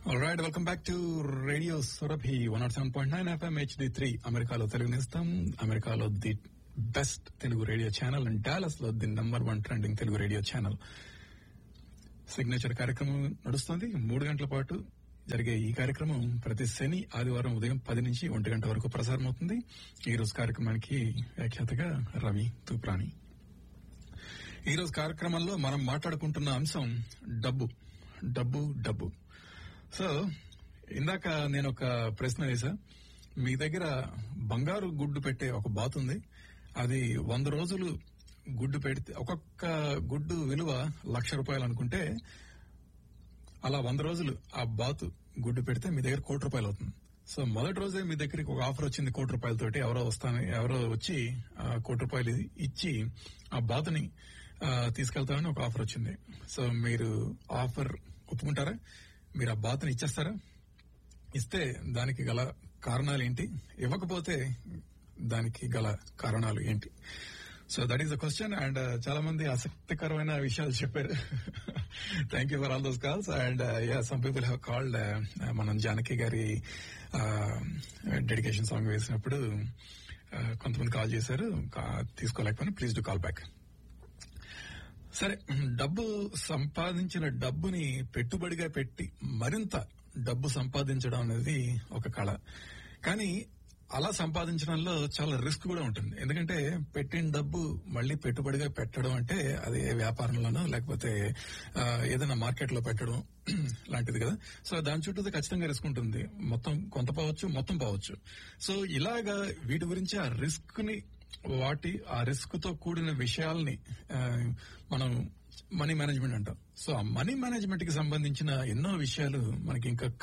right welcome back to radio Surabhi one naught seven point nine FM HD three అమెరికాలో తెలుగు నేస్తాం అమెరికాలో the best Telugu radio channel and Dallas లో the number one trending Telugu radio channel signature కార్యక్రమం నడుస్తుంది మూడు గంటల పాటు జరిగే ఈ కార్యక్రమం ప్రతి శని ఆదివారం ఉదయం పది నుంచి ఒంటి గంట వరకు ప్రసారం అవుతుంది ఈ రోజు కార్యక్రమానికి వ్యాఖ్యాతగా రవి తూప్రాణి ఈ రోజు కార్యక్రమంలో మనం మాట్లాడుకుంటున్న అంశం డబ్బు డబ్బు డబ్బు సో ఇందాక నేను ఒక ప్రశ్న వేసా మీ దగ్గర బంగారు గుడ్డు పెట్టే ఒక బాత్ ఉంది అది వంద రోజులు గుడ్డు పెడితే ఒక్కొక్క గుడ్డు విలువ లక్ష రూపాయలు అనుకుంటే అలా వంద రోజులు ఆ బాతు గుడ్డు పెడితే మీ దగ్గర కోటి రూపాయలు అవుతుంది సో మొదటి రోజే మీ దగ్గరికి ఒక ఆఫర్ వచ్చింది కోటి రూపాయలతోటి ఎవరో వస్తాను ఎవరో వచ్చి ఆ కోటి రూపాయలు ఇచ్చి ఆ బాతుని ఆ, తీసుకెళ్తామని ఒక ఆఫర్ వచ్చింది సో మీరు ఆఫర్ ఒప్పుకుంటారా మీరు ఆ బాతుని ఇచ్చేస్తారా ఇస్తే దానికి గల కారణాలు ఏంటి ఇవ్వకపోతే దానికి గల కారణాలు ఏంటి so that is the question and చాలా మంది ఆసక్తికరమైన విషయాలు చెప్పారు thank you for all those calls and ya some people have called మనం జానకి గారి డెడికేషన్ సాంగ్ వేసినప్పుడు uh, కొంతమంది కాల్ చేశారు కా- తీసుకోలేకపోయినా ప్లీజ్ డు కాల్ బ్యాక్ సరే డబ్బు సంపాదించిన డబ్బుని పెట్టుబడిగా పెట్టి మరింత డబ్బు సంపాదించడం అనేది ఒక కళ కానీ అలా సంపాదించడంలో చాలా రిస్క్ కూడా ఉంటుంది ఎందుకంటే పెట్టిన డబ్బు మళ్ళీ పెట్టుబడిగా పెట్టడం అంటే అది వ్యాపారంలోనో లేకపోతే ఆ, ఏదైనా మార్కెట్ లో పెట్టడం లాంటిది కదా సో దాని చుట్టూ ఖచ్చితంగా రిస్క్ ఉంటుంది మొత్తం కొంత పోవచ్చు మొత్తం పోవచ్చు సో ఇలాగా వీటి గురించి ఆ రిస్క్ ని వాటి ఆ రిస్క్ తో కూడిన విషయాల్ని ఆ, మనం మనీ మేనేజ్మెంట్ అంటాం సో ఆ మనీ మేనేజ్మెంట్ కి సంబంధించిన ఎన్నో విషయాలు మనకి ఇంకొక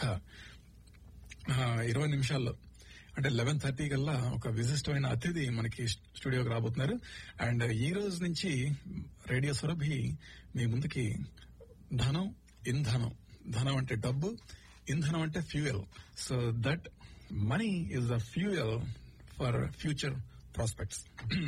ఆ, ఇరవై నిమిషాల్లో అంటే లెవెన్ థర్టీ కల్లా ఒక విశిష్టమైన అతిథి మనకి స్టూడియోకి రాబోతున్నారు అండ్ ఈ రోజు నుంచి రేడియో సురభి మీ ముందుకి ధనం ఇంధనం ధనం అంటే డబ్బు ఇంధనం అంటే fuel so that money is the fuel for future prospects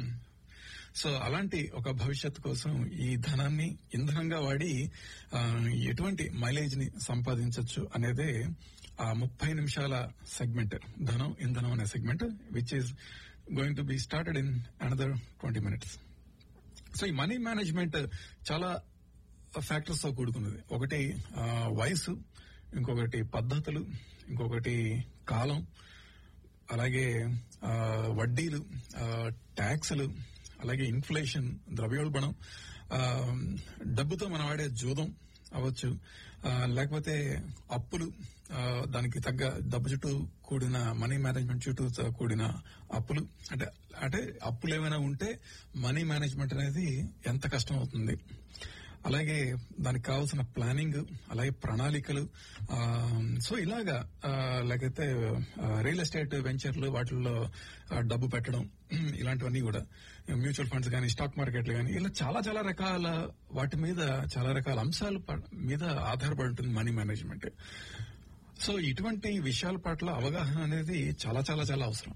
so అలాంటి ఒక భవిష్యత్తు కోసం ఈ ధనాన్ని ఇంధనంగా వాడి ఆ, ఎటువంటి మైలేజ్ ని సంపాదించవచ్చు అనేదే ఆ ముప్పై నిమిషాల సెగ్మెంట్ ధనం ఇంధనం అనే segment which is going to be started in another twenty minutes so ఈ మనీ మేనేజ్మెంట్ చాలా ఫ్యాక్టర్స్ తో కూడుకున్నది ఒకటి ఆ, వయసు ఇంకొకటి పద్ధతులు ఇంకొకటి కాలం అలాగే ఆ, వడ్డీలు ఆ, ట్యాక్సులు అలాగే ఇన్ఫ్లేషన్ ద్రవ్యోల్బణం ఆ, డబ్బుతో మనం ఆడే జూదం అవ్వచ్చు ఆ, లేకపోతే అప్పులు ఆ, దానికి తగ్గ డబ్బు చుట్టూ కూడిన మనీ మేనేజ్మెంట్ చుట్టూ కూడిన అప్పులు అంటే అంటే అప్పులు ఏమైనా ఉంటే మనీ మేనేజ్మెంట్ అనేది ఎంత కష్టం అవుతుంది అలాగే దానికి కావాల్సిన ప్లానింగ్ అలాగే ప్రణాళికలు ఆ, సో ఇలాగా ఆ, లేకపోతే రియల్ ఎస్టేట్ వెంచర్లు వాటిల్లో ఆ, డబ్బు పెట్టడం ఇలాంటివన్నీ కూడా మ్యూచువల్ ఫండ్స్ కానీ స్టాక్ మార్కెట్లు కానీ ఇలా చాలా చాలా రకాల వాటి మీద చాలా రకాల అంశాల ప- మీద ఆధారపడి ఉంటుంది మనీ మేనేజ్మెంట్ సో ఇటువంటి విషయాల పట్ల అవగాహన అనేది చాలా చాలా చాలా అవసరం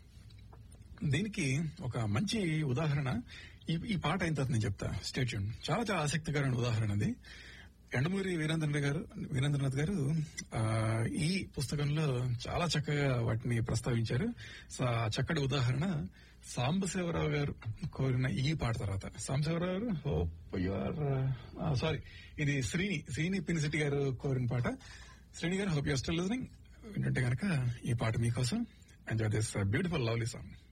దీనికి ఒక మంచి ఉదాహరణ ఈ ఈ పాట అయిన తర్వాత నేను చెప్తా స్టేట్యూన్ చాలా చాలా ఆసక్తికరమైన ఉదాహరణ అది ఎండమూరి వీరేంద్రనాథ్ గారు వీరేంద్రనాథ్ గారు ఆ, ఈ పుస్తకంలో చాలా చక్కగా వాటిని ప్రస్తావించారు సో ఆ చక్కటి ఉదాహరణ సాంబశివరావు గారు కోరిన ఈ పాట తర్వాత సాంబశివరావు గారు హోప్ యువర్ సారీ ఇది శ్రీని శ్రీని పినిసిటి గారు కోరిన పాట శ్రీని గారు హోప్ యూఆర్ స్టిల్ లిజనింగ్ వింటుంటే కనుక ఈ పాట మీకోసం enjoy this beautiful lovely song